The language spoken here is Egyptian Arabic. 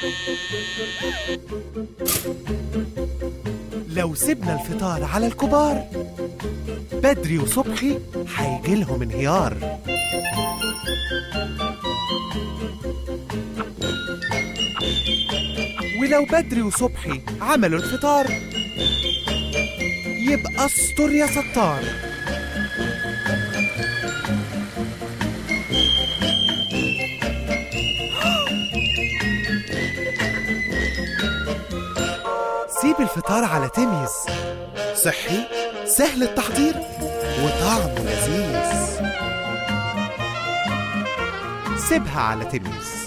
لو سيبنا الفطار على الكبار بدري وصبحي هيجيلهم انهيار ولو بدري وصبحي عملوا الفطار يبقى استر يا ستار سيب الفطار على تميز صحي سهل التحضير وطعمه لذيذ سيبها على تميز